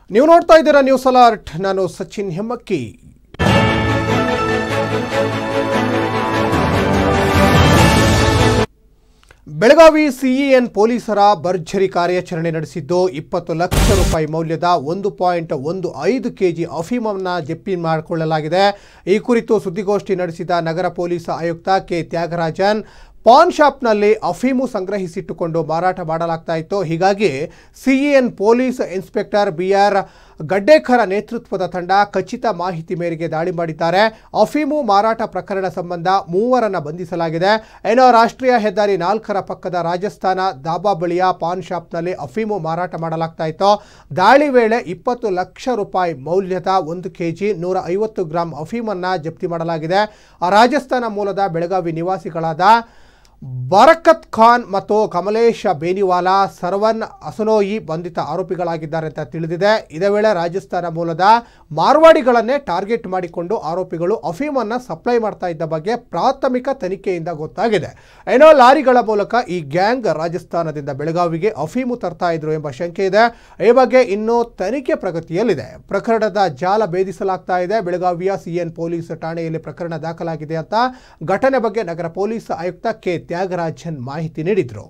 ನೀವು ನೋಡ್ತಾ ಇದ್ದೀರಾ ನ್ಯೂಸ್ ಅಲರ್ಟ್ ನಾನು ಸಚಿನ್ ಹೆಮ್ಮಕ್ಕಿ ಬೆಳಗಾವಿ ಸಿಇಎನ್ ಪೊಲೀಸರ ಭರ್ಜರಿ ಕಾರ್ಯಾಚರಣೆ ನಡೆಸಿದ್ದು ಇಪ್ಪತ್ತು ಲಕ್ಷ ರೂಪಾಯಿ ಮೌಲ್ಯದ ಒಂದು ಪಾಯಿಂಟ್ ಒಂದು ಐದು ಕೆಜಿ ಅಫೀಮನ್ನು ಜಪ್ತಿ ಮಾಡಿಕೊಳ್ಳಲಾಗಿದೆ ಈ ಕುರಿತು ಸುದ್ದಿಗೋಷ್ಠಿ ನಡೆಸಿದ ನಗರ ಪೊಲೀಸ್ ಆಯುಕ್ತ ಕೆ ತ್ಯಾಗರಾಜನ್ ಪಾನ್ ಶಾಪ್ನಲ್ಲಿ ಅಫೀಮು ಸಂಗ್ರಹಿಸಿಟ್ಟುಕೊಂಡು ಮಾರಾಟ ಮಾಡಲಾಗ್ತಾ ಇತ್ತು ಹೀಗಾಗಿ CEN police inspector B R Gaddekar ನೇತೃತ್ವದ ತಂಡ ಖಚಿತ ಮಾಹಿತಿ ಮೇರೆಗೆ ದಾಳಿ ಮಾಡಿದ್ದಾರೆ ಅಫೀಮು ಮಾರಾಟ ಪ್ರಕರಣ ಸಂಬಂಧ ಮೂವರನ್ನ ಬಂಧಿಸಲಾಗಿದೆ ಏನೋ ರಾಷ್ಟ್ರೀಯ ಹೆದ್ದಾರಿ ನಾಲ್ಕರ ಪಕ್ಕದ ರಾಜಸ್ಥಾನ ದಾಬಾ ಬಳಿಯ ಪಾನ್ ಶಾಪ್ನಲ್ಲಿ ಅಫೀಮು ಮಾರಾಟ ಮಾಡಲಾಗ್ತಾ ಇತ್ತು ದಾಳಿ ವೇಳೆ ಇಪ್ಪತ್ತು ಲಕ್ಷ ರೂಪಾಯಿ ಮೌಲ್ಯದ ಒಂದು ಕೆಜಿ ನೂರ ಐವತ್ತು ಗ್ರಾಂ ಅಫೀಮನ್ನ ಜಪ್ತಿ ಮಾಡಲಾಗಿದೆ ಆ ರಾಜಸ್ಥಾನ ಮೂಲದ ಬೆಳಗಾವಿ ನಿವಾಸಿಗಳಾದ ಬರಕತ್ ಖಾನ್ ಮತ್ತು ಕಮಲೇಶ ಬೇನಿವಾಲಾ ಸರ್ವನ್ ಅಸನೋಯಿ ಬಂಧಿತ ಆರೋಪಿಗಳಾಗಿದ್ದಾರೆ ಅಂತ ತಿಳಿದಿದೆ ಇದೇ ವೇಳೆ ರಾಜಸ್ಥಾನ ಮೂಲದ ಮಾರ್ವಾಡಿಗಳನ್ನೇ ಟಾರ್ಗೆಟ್ ಮಾಡಿಕೊಂಡು ಆರೋಪಿಗಳು ಅಫೀಮನ್ನು ಸಪ್ಲೈ ಮಾಡ್ತಾ ಇದ್ದ ಬಗ್ಗೆ ಪ್ರಾಥಮಿಕ ತನಿಖೆಯಿಂದ ಗೊತ್ತಾಗಿದೆ ಏನೋ ಲಾರಿಗಳ ಮೂಲಕ ಈ ಗ್ಯಾಂಗ್ ರಾಜಸ್ಥಾನದಿಂದ ಬೆಳಗಾವಿಗೆ ಅಫೀಮು ತರ್ತಾ ಇದ್ರು ಎಂಬ ಶಂಕೆ ಇದೆ ಈ ಬಗ್ಗೆ ಇನ್ನೂ ತನಿಖೆ ಪ್ರಗತಿಯಲ್ಲಿದೆ ಪ್ರಕರಣದ ಜಾಲ ಭೇದಿಸಲಾಗ್ತಾ ಇದೆ ಬೆಳಗಾವಿಯ ಸಿಎನ್ ಪೊಲೀಸ್ ಠಾಣೆಯಲ್ಲಿ ಪ್ರಕರಣ ದಾಖಲಾಗಿದೆ ಅಂತ ಘಟನೆ ಬಗ್ಗೆ ನಗರ ಪೊಲೀಸ್ ಆಯುಕ್ತ ಕೆ ತ್ಯಾಗರಾಜನ್ ಮಾಹಿತಿ ನೀಡಿದರು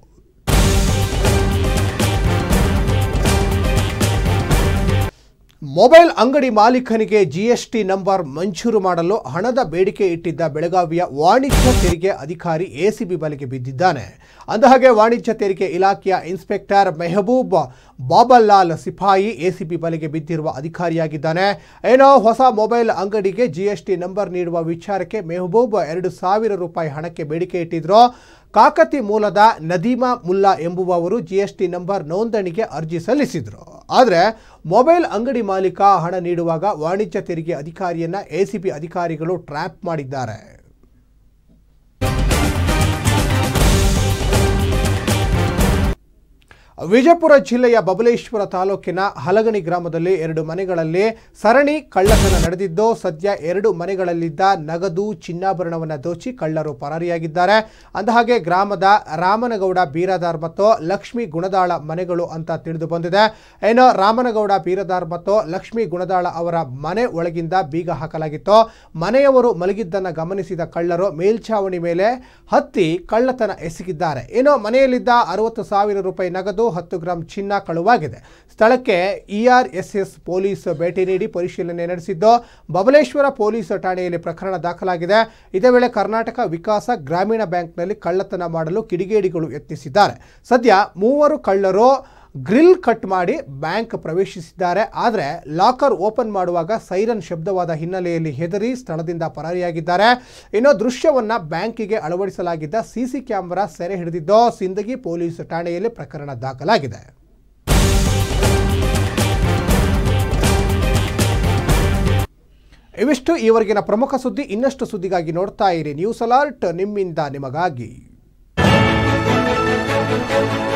ಮೊಬೈಲ್ ಅಂಗಡಿ ಮಾಲೀಕನಿಗೆ ಜಿಎಸ್ಟಿ ನಂಬರ್ ಮಂಜೂರು ಮಾಡಲು ಹಣದ ಬೇಡಿಕೆ ಇಟ್ಟಿದ್ದ ಬೆಳಗಾವಿಯ ವಾಣಿಜ್ಯ ತೆರಿಗೆ ಅಧಿಕಾರಿ ಎಸಿಬಿ ಬಲೆಗೆ ಬಿದ್ದಿದ್ದಾನೆ ಅಂದಹಾಗೆ ವಾಣಿಜ್ಯ ತೆರಿಗೆ ಇಲಾಖೆಯ ಇನ್ಸ್ಪೆಕ್ಟರ್ ಮೆಹಬೂಬ್ ಬಾಬಲ್ಲಾಲ್ ಸಿಪಾಯಿ ಎಸಿಬಿ ಬಲೆಗೆ ಬಿದ್ದಿರುವ ಅಧಿಕಾರಿಯಾಗಿದ್ದಾನೆ ಏನೋ ಹೊಸ ಮೊಬೈಲ್ ಅಂಗಡಿಗೆ ಜಿಎಸ್ಟಿ ನಂಬರ್ ನೀಡುವ ವಿಚಾರಕ್ಕೆ ಮೆಹಬೂಬ್ ಎರಡು ಸಾವಿರ ರೂಪಾಯಿ ಹಣಕ್ಕೆ ಬೇಡಿಕೆ ಇಟ್ಟಿದ್ರು ಕಾಕತಿ ಮೂಲದ ನದೀಮಾ ಮುಲ್ಲಾ ಎಂಬುವವರು ಜಿಎಸ್ಟಿ ನಂಬರ್ ನೋಂದಣಿಗೆ ಅರ್ಜಿ ಸಲ್ಲಿಸಿದರು ಆದರೆ ಮೊಬೈಲ್ ಅಂಗಡಿ ಮಾಲೀಕ ಹಣ ನೀಡುವಾಗ ವಾಣಿಜ್ಯ ತೆರಿಗೆ ಅಧಿಕಾರಿಯನ್ನ ಎಸಿಬಿ ಅಧಿಕಾರಿಗಳು ಟ್ರ್ಯಾಪ್ ಮಾಡಿದ್ದಾರೆ ವಿಜಯಪುರ ಜಿಲ್ಲೆಯ ಬಬಲೇಶ್ವರ ತಾಲೂಕಿನ ಹಲಗಣಿ ಗ್ರಾಮದಲ್ಲಿ ಎರಡು ಮನೆಗಳಲ್ಲಿ ಸರಣಿ ಕಳ್ಳತನ ನಡೆದಿದ್ದು ಸದ್ಯ ಎರಡು ಮನೆಗಳಲ್ಲಿದ್ದ ನಗದು ಚಿನ್ನಾಭರಣವನ್ನು ದೋಚಿ ಕಳ್ಳರು ಪರಾರಿಯಾಗಿದ್ದಾರೆ ಅಂದಹಾಗೆ ಗ್ರಾಮದ ರಾಮನಗೌಡ ಬೀರದಾರ್ ಮತ್ತು ಲಕ್ಷ್ಮೀ ಗುಣದಾಳ ಮನೆಗಳು ಅಂತ ತಿಳಿದು ಬಂದಿದೆ ಏನೋ ರಾಮನಗೌಡ ಬೀರದಾರ್ ಮತ್ತು ಲಕ್ಷ್ಮೀ ಗುಣದಾಳ ಅವರ ಮನೆ ಒಳಗಿಂದ ಬೀಗ ಹಾಕಲಾಗಿತ್ತು ಮನೆಯವರು ಮಲಗಿದ್ದನ್ನು ಗಮನಿಸಿದ ಕಳ್ಳರು ಮೇಲ್ಛಾವಣಿ ಮೇಲೆ ಹತ್ತಿ ಕಳ್ಳತನ ಎಸಗಿದ್ದಾರೆ ಏನೋ ಮನೆಯಲ್ಲಿದ್ದ ಅರವತ್ತು ಸಾವಿರ ರೂಪಾಯಿ ನಗದು ಹತ್ತು ಗ್ರಾಂ ಚಿನ್ನ ಕಳುವಾಗಿದೆ ಸ್ಥಳಕ್ಕೆ ಇಆರ್ಎಸ್ಎಸ್ ಪೊಲೀಸ್ ಭೇಟಿ ನೀಡಿ ಪರಿಶೀಲನೆ ನಡೆಸಿದ್ದು ಬಬಲೇಶ್ವರ ಪೊಲೀಸ್ ಠಾಣೆಯಲ್ಲಿ ಪ್ರಕರಣ ದಾಖಲಾಗಿದೆ ಇದೇ ವೇಳೆ ಕರ್ನಾಟಕ ವಿಕಾಸ ಗ್ರಾಮೀಣ ಬ್ಯಾಂಕ್ನಲ್ಲಿ ಕಳ್ಳತನ ಮಾಡಲು ಕಿಡಿಗೇಡಿಗಳು ಯತ್ನಿಸಿದ್ದಾರೆ ಸದ್ಯ ಮೂವರು ಕಳ್ಳರು ಗ್ರಿಲ್ ಕಟ್ ಮಾಡಿ ಬ್ಯಾಂಕ್ ಪ್ರವೇಶಿಸಿದ್ದಾರೆ ಆದರೆ ಲಾಕರ್ ಓಪನ್ ಮಾಡುವಾಗ ಸೈರನ್ ಶಬ್ದವಾದ ಹಿನ್ನೆಲೆಯಲ್ಲಿ ಹೆದರಿ ಸ್ಥಳದಿಂದ ಪರಾರಿಯಾಗಿದ್ದಾರೆ ಇನ್ನು ದೃಶ್ಯವನ್ನ ಬ್ಯಾಂಕಿಗೆ ಅಳವಡಿಸಲಾಗಿದ್ದ ಸಿಸಿ ಕ್ಯಾಮೆರಾ ಸೆರೆ ಹಿಡಿದಿದ್ದು ಸಿಂದಗಿ ಪೊಲೀಸ್ ಠಾಣೆಯಲ್ಲಿ ಪ್ರಕರಣ ದಾಖಲಾಗಿದೆ ಇವಿಷ್ಟು ಈವರೆಗಿನ ಪ್ರಮುಖ ಸುದ್ದಿ ಇನ್ನಷ್ಟು ಸುದ್ದಿಗಾಗಿ ನೋಡ್ತಾ ಇರಿ ನ್ಯೂಸ್ ಅಲರ್ಟ್ ನಿಮ್ಮಿಂದ ನಿಮಗಾಗಿ